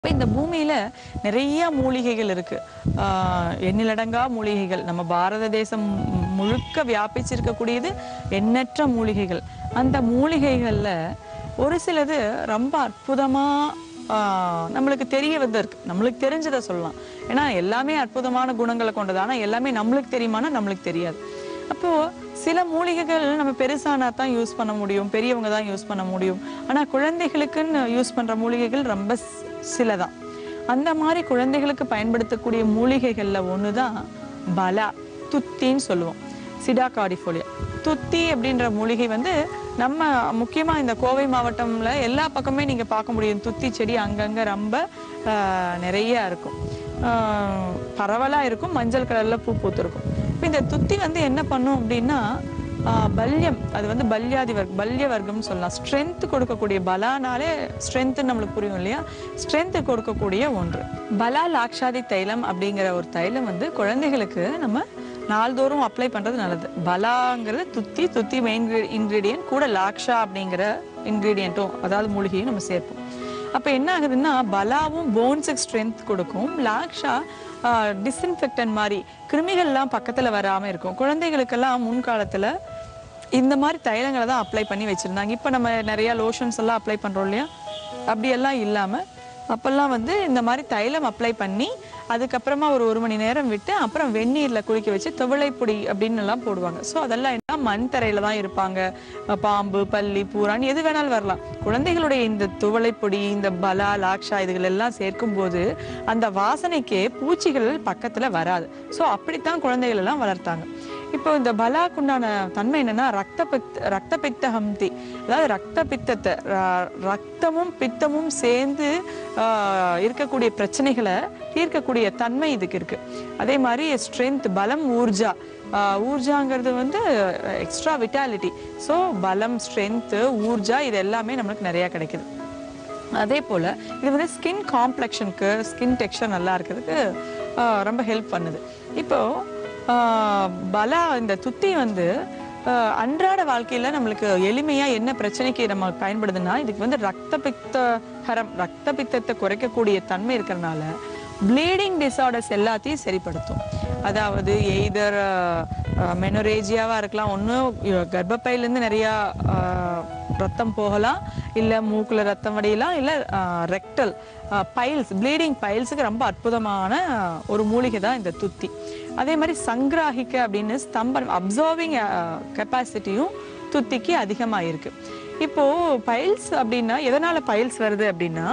இப்ப இந்த பூமியில நிறைய மூலிகைகள் இருக்கு ஆஹ் எண்ணிலடங்கா மூலிகைகள் நம்ம பாரத தேசம் மு- முழுக்க வியாபிச்சிருக்கக்கூடியது எண்ணற்ற மூலிகைகள் அந்த மூலிகைகள்ல ஒரு சிலது ரொம்ப அற்புதமா ஆஹ் நம்மளுக்கு தெரிய வந்திருக்கு நம்மளுக்கு தெரிஞ்சதை சொல்லலாம் ஏன்னா எல்லாமே அற்புதமான குணங்களை கொண்டது ஆனா எல்லாமே நம்மளுக்கு தெரியுமானா நம்மளுக்கு தெரியாது அப்போ சில மூலிகைகள் நம்ம பெருசானா தான் யூஸ் பண்ண முடியும் பெரியவங்க தான் யூஸ் பண்ண முடியும் ஆனா குழந்தைகளுக்குன்னு யூஸ் பண்ற மூலிகைகள் ரொம்ப சி- சிலதான் அந்த மாதிரி குழந்தைகளுக்கு பயன்படுத்தக்கூடிய மூலிகைகள்ல ஒண்ணுதான் பலா துத்தின்னு சொல்லுவோம் சிடா கார்டிஃபோலியா துத்தி அப்படின்ற மூலிகை வந்து நம்ம முக்கியமா இந்த கோவை மாவட்டம்ல எல்லா பக்கமே நீங்க பார்க்க முடியும் துத்தி செடி அங்கங்க ரொம்ப ஆஹ், நிறைய இருக்கும் ஆஹ், பரவலா இருக்கும் மஞ்சள் கலர்ல பூ பூத்திருக்கும் இப்ப இந்த துத்தி வந்து என்ன பண்ணும் அப்படின்னா ஆஹ், பல்யம் அது வந்து பல்யாதி வர்க் பல்ய வர்க்கம்னு சொல்லலாம் ஸ்ட்ரென்த் கொடுக்கக்கூடிய பலானாலே ஸ்ட்ரென்த் நம்மளுக்கு புரியும் இல்லையா ஸ்ட்ரென்த் கொடுக்கக்கூடிய ஒன்று பலா லாக்ஷாதி தைலம் அப்படிங்கிற ஒரு தைலம் வந்து குழந்தைகளுக்கு நம்ம நாள்தோறும் அப்ளை பண்றது நல்லது பலாங்கிறது துத்தி துத்தி மெயின் இன்கிரீடியன்ட் கூட லாக்ஷா அப்படிங்கிற இன்கிரீடியண்ட்டும் அதாவது மூலிகையும் நம்ம சேர்ப்போம் அப்ப என்ன ஆகுதுன்னா பலாவும் போன்ஸுக்கு ஸ்ட்ரென்த் கொடுக்கும் லாக்ஷா டிஸ்இன்ஃபெக்டன் மாதிரி கிருமிகள்லாம் பக்கத்துல வராம இருக்கும் குழந்தைகளுக்கெல்லாம் முன்காலத்துல இந்த மாதிரி தைலங்களை தான் அப்ளை பண்ணி வச்சிருந்தாங்க இப்போ நம்ம நிறைய லோஷன்ஸ் எல்லாம் அப்ளை பண்றோம் இல்லையா அப்படியெல்லாம் இல்லாம அப்பெல்லாம் வந்து இந்த மாதிரி தைலம் அப்ளை பண்ணி அதுக்கப்புறமா ஒரு ஒரு மணி நேரம் விட்டு அப்புறம் வெந்நீர்ல குளிக்க வச்சு துவளைப்பொடி அப்படின்னு எல்லாம் போடுவாங்க ஸோ அதெல்லாம் என்ன மண் தரையில தான் இருப்பாங்க அஹ் பாம்பு பல்லி பூரான் எது வேணாலும் வரலாம் குழந்தைகளுடைய இந்த துவளைப்பொடி இந்த பலா லாக்ஷா இதுகள் எல்லாம் சேர்க்கும் போது அந்த வாசனைக்கே பூச்சிகள் பக்கத்துல வராது ஸோ அப்படித்தான் குழந்தைகள் எல்லாம் வளர்த்தாங்க இப்போ இந்த பலாக்குண்டான தன்மை என்னன்னா ரத்த பித் ரத்த பித்த ஹம்தி அதாவது ரத்த பித்தத்தை ர- ரத்தமும் பித்தமும் சேர்ந்து ஆஹ், இருக்கக்கூடிய பிரச்சனைகளை தீர்க்கக்கூடிய தன்மை இதுக்கு இருக்கு அதே மாதிரி ஸ்ட்ரென்த் பலம் ஊர்ஜா ஆஹ், ஊர்ஜாங்கிறது வந்து எக்ஸ்ட்ரா விட்டாலிட்டி ஸோ பலம் ஸ்ட்ரென்த்து ஊர்ஜா இது எல்லாமே நம்மளுக்கு நிறைய கிடைக்குது அதே போல் இது வந்து ஸ்கின் காம்ப்ளெக்ஷனுக்கு ஸ்கின் டெக்ஸ்சர் நல்லா இருக்கிறதுக்கு ஆஹ், ரொம்ப ஹெல்ப் பண்ணுது இப்போ ஆஹ், பலா இந்த துத்தி வந்து ஆஹ், அன்றாட வாழ்க்கையில நம்மளுக்கு எளிமையா என்ன பிரச்சனைக்கு நம்ம பயன்படுதுன்னா இதுக்கு வந்து ரத்த பித்த ஹரம் ரத்த பித்தத்தை குறைக்கக்கூடிய தன்மை இருக்கிறதுனால ப்ளீடிங் டிசார்டர்ஸ் எல்லாத்தையும் சரிப்படுத்தும் அதாவது எய்தர் மெனோரேஜியாவா இருக்கலாம் ஒன்றும் கர்ப்பப்பையிலேருந்து நிறையா ஆஹ், ரத்தம் போகலாம் இல்லை மூக்குல ரத்தம் வடியலாம் இல்லை ரெக்டல் பைல்ஸ் ப்ளீடிங் பைல்ஸுக்கு ரொம்ப அற்புதமான ஒரு மூலிகை தான் இந்த துத்தி அதே மாதிரி சங்கிராகிக்க அப்படின்னு ஸ்தம்பனம் அப்சர்விங் கெப்பாசிட்டியும் துத்திக்கு அதிகமாக இருக்கு இப்போ பைல்ஸ் அப்படின்னா எதனால பைல்ஸ் வருது அப்படின்னா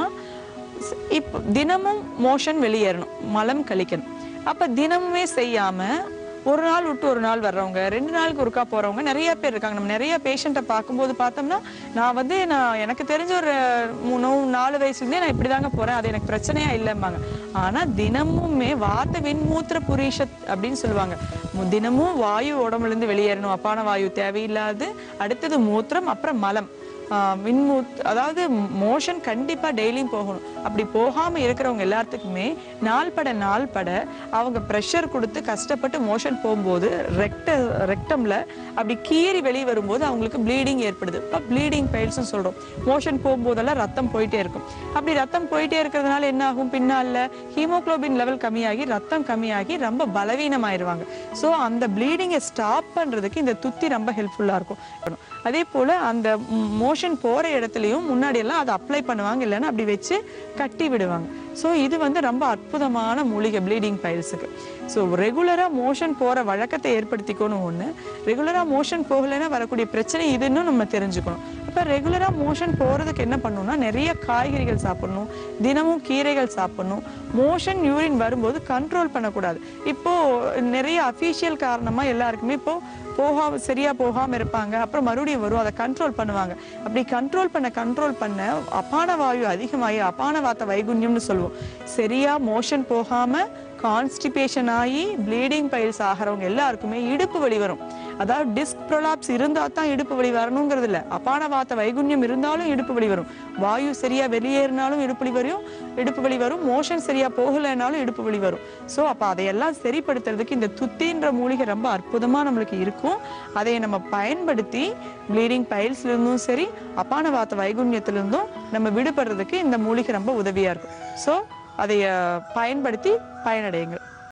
ஸ்- இப்போ தினமும் மோஷன் வெளியேறணும் மலம் கழிக்கணும் அப்ப தினமுமே செய்யாம ஒரு நாள் விட்டு ஒரு நாள் வர்றவங்க ரெண்டு நாளுக்கு ஒருக்கா போறவங்க நிறைய பேர் இருக்காங்க நம்ம நிறைய பேஷண்ட்டை பார்க்கும்போது பார்த்தோம்னா நான் வந்து நான் எனக்கு தெரிஞ்ச ஒரு மூணு நாலு வயசுலேருந்தே நான் இப்படிதாங்க போறேன் அது எனக்கு பிரச்சனையா இல்லைம்பாங்க ஆனா தினமுமே வாத்த விண்மூத்திர புரீஷத் அப்படின்னு சொல்லுவாங்க மு- தினமும் வாயு உடம்புல இருந்து வெளியேறணும் அப்பான வாயு தேவையில்லாது அடுத்தது மூத்திரம் அப்புறம் மலம் ஆஹ் மின்மூத் அதாவது மோஷன் கண்டிப்பா டெய்லியும் போகணும் அப்படி போகாம இருக்கிறவங்க எல்லாத்துக்குமே நாள் பட நாள் பட அவங்க ப்ரெஷர் கொடுத்து கஷ்டப்பட்டு மோஷன் போகும்போது ரெக்ட ரெக்டம்ல அப்படி கீறி வெளியே வரும்போது அவங்களுக்கு ப்ளீடிங் ஏற்படுது இப்போ ப்ளீடிங் பைல்ஸ்னு சொல்றோம் மோஷன் போகும்போதெல்லாம் ரத்தம் போயிட்டே இருக்கும் அப்படி ரத்தம் போயிட்டே இருக்கிறதுனால என்ன ஆகும் பின்னால ஹீமோகுளோபின் லெவல் கம்மியாகி ரத்தம் கம்மியாகி ரொம்ப பலவீனமாயிருவாங்க ஸோ அந்த ப்ளீடிங்கை ஸ்டாப் பண்றதுக்கு இந்த துத்தி ரொம்ப ஹெல்ப்ஃபுல்லா இருக்கும் அதே போல அந்த மோஷன் போற இடத்துலயும் முன்னாடி எல்லாம் அதை அப்ளை பண்ணுவாங்க இல்லைன்னா அப்படி வச்சு கட்டி விடுவாங்க ஸோ இது வந்து ரொம்ப அற்புதமான மூலிகை ப்ளீடிங் பைல்ஸுக்கு ஸோ ரெகுலராக மோஷன் போகிற வழக்கத்தை ஏற்படுத்திக்கணும் ஒன்று ரெகுலராக மோஷன் போகலைன்னா வரக்கூடிய பிரச்சனை இதுன்னு நம்ம தெரிஞ்சுக்கணும் அப்போ ரெகுலராக மோஷன் போகிறதுக்கு என்ன பண்ணணும்னா நிறைய காய்கறிகள் சாப்பிடணும் தினமும் கீரைகள் சாப்பிடணும் மோஷன் யூரின் வரும்போது கண்ட்ரோல் பண்ணக்கூடாது இப்போ நிறைய அஃபீஷியல் காரணமாக எல்லாருக்குமே இப்போ போகாம சரியா போகாம இருப்பாங்க அப்புறம் மறுபடியும் வரும் அதை கண்ட்ரோல் பண்ணுவாங்க அப்படி கண்ட்ரோல் பண்ண கண்ட்ரோல் பண்ண அபான வாயு அதிகமாகி அபான வாத்த வைகுண்யம்னு சொல்லுவோம் சரியா மோஷன் போகாம கான்ஸ்டிபேஷன் ஆகி ப்ளீடிங் பைல்ஸ் ஆகிறவங்க எல்லாருக்குமே இடுப்பு வலி வரும் அதாவது டிஸ்க் ப்ரொலாப்ஸ் இருந்தா தான் இடுப்பு வலி வரணுங்கிறது இல்ல அபான வாத்த வைகுண்யம் இருந்தாலும் இடுப்பு வலி வரும் வாயு சரியா வெளியேறினாலும் இடுப்பு வலி வரும் இடுப்பு வலி வரும் மோஷன் சரியா போகலைனாலும் இடுப்பு வலி வரும் ஸோ அப்ப அதையெல்லாம் சரிப்படுத்துறதுக்கு இந்த துத்தின்ற மூலிகை ரொம்ப அற்புதமா நம்மளுக்கு இருக்கும் அதை நம்ம பயன்படுத்தி ப்ளீடிங் பைல்ஸ்ல இருந்தும் சரி அபான வாத்த வைகுண்யத்திலிருந்தும் நம்ம விடுபடுறதுக்கு இந்த மூலிகை ரொம்ப உதவியா இருக்கும் ஸோ அதை அஹ், பயன்படுத்தி பயனடையுங்கள்